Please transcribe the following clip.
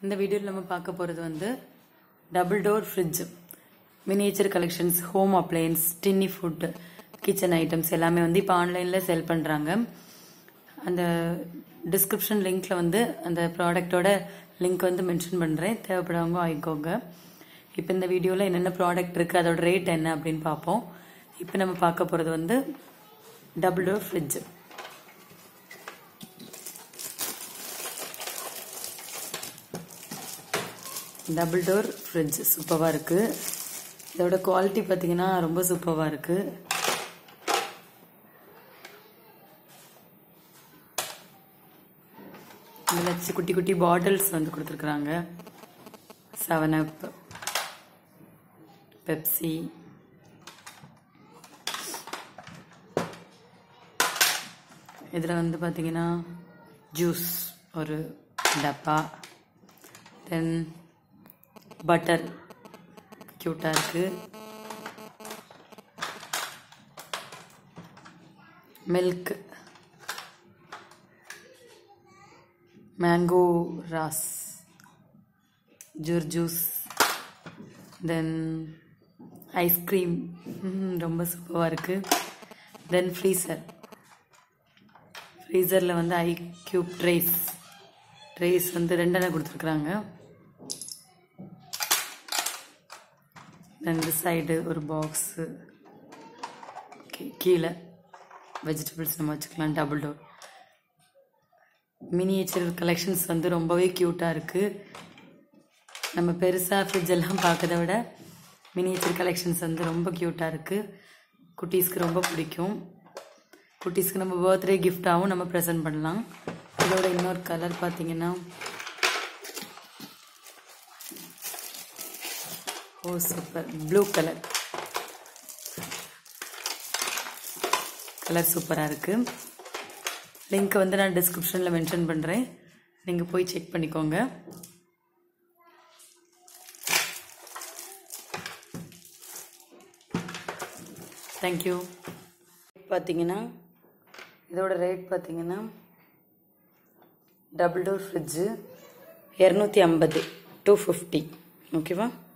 இந்த வீடியோவில் நம்ம பார்க்க போகிறது வந்து double door fridge miniature collections home appliances tiny food kitchen items எல்லாமே வந்து இப்போ ஆன்லைனில் செல் பண்ணுறாங்க அந்த டிஸ்கிரிப்ஷன் லிங்க்ல வந்து அந்த ப்ராடக்ட்டோட லிங்க் வந்து மென்ஷன் பண்ணுறேன் தேவைப்படுறவங்க வாங்கிக்கோங்க இப்போ இந்த வீடியோவில் என்னென்ன ப்ராடக்ட் இருக்குது அதோட ரேட் என்ன அப்படின்னு பார்ப்போம் இப்போ நம்ம பார்க்க போகிறது வந்து double door fridge double door fridge சூப்பராக இருக்குது இதோட குவாலிட்டி பார்த்தீங்கன்னா ரொம்ப சூப்பராக இருக்குது இதில் குட்டி குட்டி பாட்டில்ஸ் வந்து கொடுத்துருக்குறாங்க செவன் அப் பெப்சி இதில் வந்து பார்த்தீங்கன்னா ஜூஸ் ஒரு டப்பா தென் பட்டர் க்யூட்டாக இருக்குது மில்க் மேங்கோ ராஸ் ஜூர் ஜூஸ் தென் ஐஸ்கிரீம் ரொம்ப சூப்பராக இருக்குது தென் ஃப்ரீசர் ஃப்ரீசரில் வந்து ஐ க்யூப் ட்ரேஸ் ட்ரேஸ் வந்து ரெண்டெண்ணை கொடுத்துருக்குறாங்க இந்த சைடு ஒரு பாக்ஸு கீழே வெஜிடபிள்ஸ் நம்ம வச்சுக்கலாம் டபுள் டோர் மினியேச்சர் கலெக்ஷன்ஸ் வந்து ரொம்பவே க்யூட்டாக இருக்குது நம்ம பெருசாக ஃப்ரிட்ஜ் எல்லாம் பார்க்கறத விட மினியேச்சர் கலெக்ஷன்ஸ் வந்து ரொம்ப க்யூட்டாக இருக்குது குட்டீஸ்க்கு ரொம்ப பிடிக்கும் குட்டீஸ்க்கு நம்ம பர்த்டே கிஃப்டாகவும் நம்ம ப்ரெசென்ட் பண்ணலாம் இதோட இன்னொரு கலர் பார்த்தீங்கன்னா oh super blue colour colour சூப்பராக இருக்குது லிங்க் வந்து நான் டிஸ்கிரிப்ஷனில் மென்ஷன் பண்ணுறேன் நீங்கள் போய் செக் பண்ணிக்கோங்க தேங்க்யூ பார்த்தீங்கன்னா இதோட ரேட் பார்த்தீங்கன்னா டபுள் டோர் ஃப்ரிட்ஜு இரநூத்தி ஐம்பது டூ ஃபிஃப்டி ஓகேவா